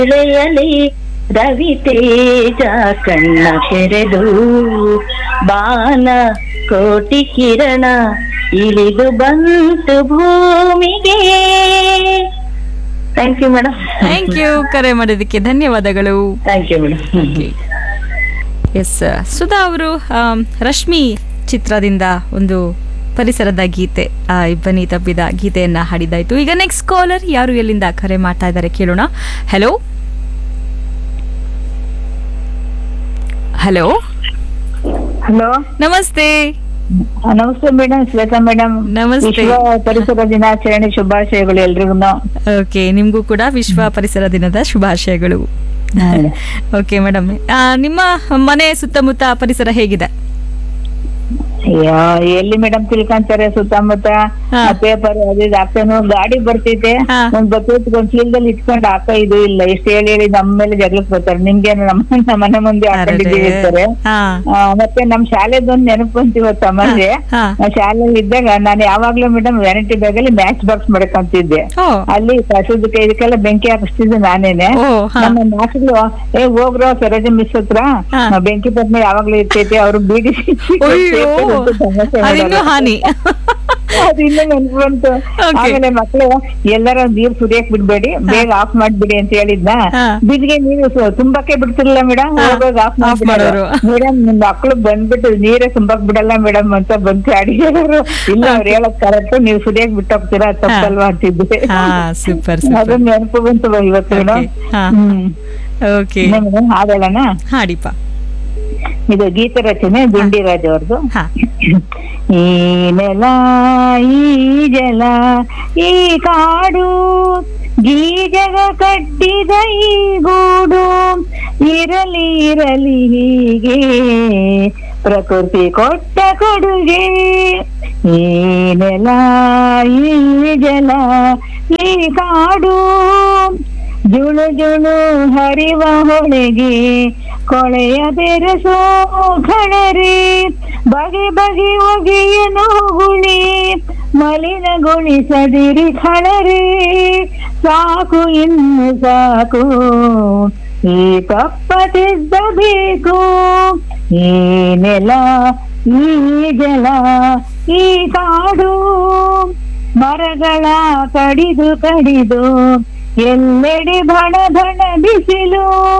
ಇಳೆಯಲಿ ರವಿ ತೇಜ ಕಣ್ಣ ತೆರೆದು ಬಾನ ಕೋಟಿ ಕಿರಣ ಇಳಿದು ಬಂತು ಭೂಮಿಗೆ thank you madam thank you ಕರೆ ಮಾಡಿದ್ದಕ್ಕೆ ಧನ್ಯವಾದಗಳು thank you madam S Sudha ಅವರು ಆಮ್, ರಶ್ಮಿ ಚಿತ್ರದಿಂದ ಒಂದು ಪರಿಸರದ ಗೀತೆ ಆ, ಇಬ್ಬನಿ ತಬ್ಬಿದ ಗೀತೆಯನ್ನ ಹಾಡಿದಾಯ್ತು ಈಗ ನೆಕ್ಸ್ಟ್ ಕಾಲರ್ ಯಾರು ಎಲ್ಲಿಂದ ಕರೆ ಮಾಡ್ತಾ ಇದ್ದಾರೆ ಕೇಳೋಣ ಹಲೋ ಹಲೋ ಹಲೋ ನಮಸ್ತೆ ನಮಸ್ತೆ ಮೇಡಮ್ ಶ್ವೇತಾ ಮೇಡಮ್ ನಮಸ್ತೆ. ವಿಶ್ವ ಪರಿಸರ ದಿನಾಚರಣೆ ಶುಭಾಶಯಗಳು ಎಲ್ರಿಗೂ ಓಕೆ ನಿಮಗೂ ಕೂಡ ವಿಶ್ವ ಪರಿಸರ ದಿನದ ಶುಭಾಶಯಗಳು ಓಕೆ ಮೇಡಮ್ ನಿಮ್ಮ ಮನೆ ಸುತ್ತಮುತ್ತ ಪರಿಸರ ಹೇಗಿದೆ ಎಲ್ಲಿ ಮೇಡಮ್ ತಿಳ್ಕೊಂತಾರೆ ಸುತ್ತಮುತ್ತ ಹಾ. ಪೇಪರ್ ಅದು ಇದು ಹಾಕ್ತಾನು ಗಾಡಿ ಬರ್ತೈತೆ ಹಾ. ಒಂದ್ ಬಕೆಟ್ ಒಂದ್ ಚೀಲದಲ್ಲಿ ಇಟ್ಕೊಂಡು ಹಾಕ ಇದು ಇಲ್ಲ ಎಷ್ಟು ಹೇಳಿ ಹೇಳಿ ನಮ್ಮ ಮೇಲೆ ಜಗಳಕ್ಕೆ ಬರ್ತಾರೆ ನಿಮ್ಗೇನು ನಮ್ಮ ನಮ್ಮ ಮನೆ ಮುಂದೆ ಹಾಕೊಂಡಿದ್ದೀವಿ ಅಂತಾರೆ ಹಾ ಆ, ಮತ್ತೆ ನಮ್ ಶಾಲೆದೊಂದ್ ನೆನಪು ಅಂತ ಇವತ್ತು ಸಮಾಜೆ ಹಾ. ಶಾಲೆಯಲ್ಲಿ ಇದ್ದಾಗ ನಾನು ಯಾವಾಗ್ಲೂ ಮೇಡಮ್ ವ್ಯಾನಿಟಿ ಬ್ಯಾಗ್ ಅಲ್ಲಿ ಮ್ಯಾಚ್ ಬಾಕ್ಸ್ ಮಾಡ್ಕೊಂತಿದ್ದೆ ಓ ಅಲ್ಲಿ ಕಸದಕ್ಕೆ ಇದಕ್ಕೆಲ್ಲ ಬೆಂಕಿ ಹಾಕಿಸ್ತಿದ್ದೆ ನಾನೇನೆ ಓ ಹಾ ನಮ್ಮ ಮಾಸ್ಟರ್ಗಳು ಏ ಹೋಗ್ರೋ ಸರೋಜ ಮಿಸ್ ಹತ್ರ ಹಾ. ಆ, ಬೆಂಕಿ ಪದ್ಮ ಯಾವಾಗ್ಲೂ ಇರ್ತೈತಿ ಅವ್ರು ಬೀಡಿ ಅಯ್ಯೋ ಅದಿನ್ನೂ ಹಾನಿ ಅದಿನ್ನ ನೆನ್ಪು ಬಂತು Okay. ಆಮೇಲೆ ಮಕ್ಳು ಎಲ್ಲರ ನೀರ್ ಸುರಿಯಕ್ ಬಿಡ್ಬೇಡಿ ಬೇಗ ಆಫ್ ಮಾಡ್ಬಿಡಿ ಅಂತ ಹೇಳಿದ್ನ ಹಾ. ಬಿದ್ಗೆ ನೀರು ಸು- ತುಂಬಕ್ಕೆ ಬಿಡ್ತಿರ್ಲಿಲ್ಲ ಮೇಡಮ್ ಹಾ. ಹೋಗೋದು ಆಫ್ Off ಮಾಡೋರು. ಮೇಡಮ್ ನಿಮ್ ಮಕ್ಳು ಬಂದ್ಬಿಟ್ಟು ನೀರೇ ತುಂಬಕ್ ಬಿಡಲ್ಲ ಮೇಡಮ್ ಅಂತ ಬಂದು ಅಡಿ ಹೇಳೋರು ಇಲ್ಲ ಅವ್ರು ಹೇಳಕ್ ಕರೆಕ್ಟ್ ನೀವು ಸುರಿಯಕ್ ಬಿಟ್ಟೋಗ್ತೀರಾ ತಪ್ಪಲ್ವಾ ಅಂತಿದ್ದೆ ಹಾ ಸೂಪರ್ ಸೂಪರ್ ಅದನ್ನ ನೆನಪು ಬಂತು ಇವತ್ತು ಮೇಡಮ್ Okay. ಹಾ. ಹ್ಮ್ ಓಕೆ ಮೇಡಮ್ ಹಾಡೋಣ ಹಾಡಿಪ್ಪ ಇದು ಗೀತ ರಚನೆ ದಿಂಡಿರಾಜ್ ಅವ್ರದ್ದು ಹಾ ಈ ನೆಲ ಈ ಜಲ ಈ ಕಾಡು ಗೀಜಗ ಕಟ್ಟಿದ ಈ ಗೂಡು ಇರಲಿ ಇರಲಿ ಹೀಗೆ ಪ್ರಕೃತಿ ಕೊಟ್ಟ ಕೊಡುಗೆ ಈ ನೆಲ ಈ ಜಲ ಈ ಕಾಡು ಜುಳು ಜುಳು ಹರಿವ ಹೊಳೆಗೆ ಕೊಳೆಯ ಬೆರಸೋ ಖಳರಿ ಬಗೆ ಬಗೆ ಒಗೆಯನು ಗುಳಿ ಮಲಿನಗೊಳಿಸದಿರಿ ಖಳರಿ ಸಾಕು ಇನ್ನು ಸಾಕು ಈ ತಪ್ಪತಿದ್ದಬೇಕು ಈ ನೆಲ ಈ ಜಲ ಈ ಕಾಡು ಮರಗಳ ಕಡಿದು ಕಡಿದು ಎಲ್ಲೆಡೆ ಬಣ ಬಣ ಬಿಸಿಲು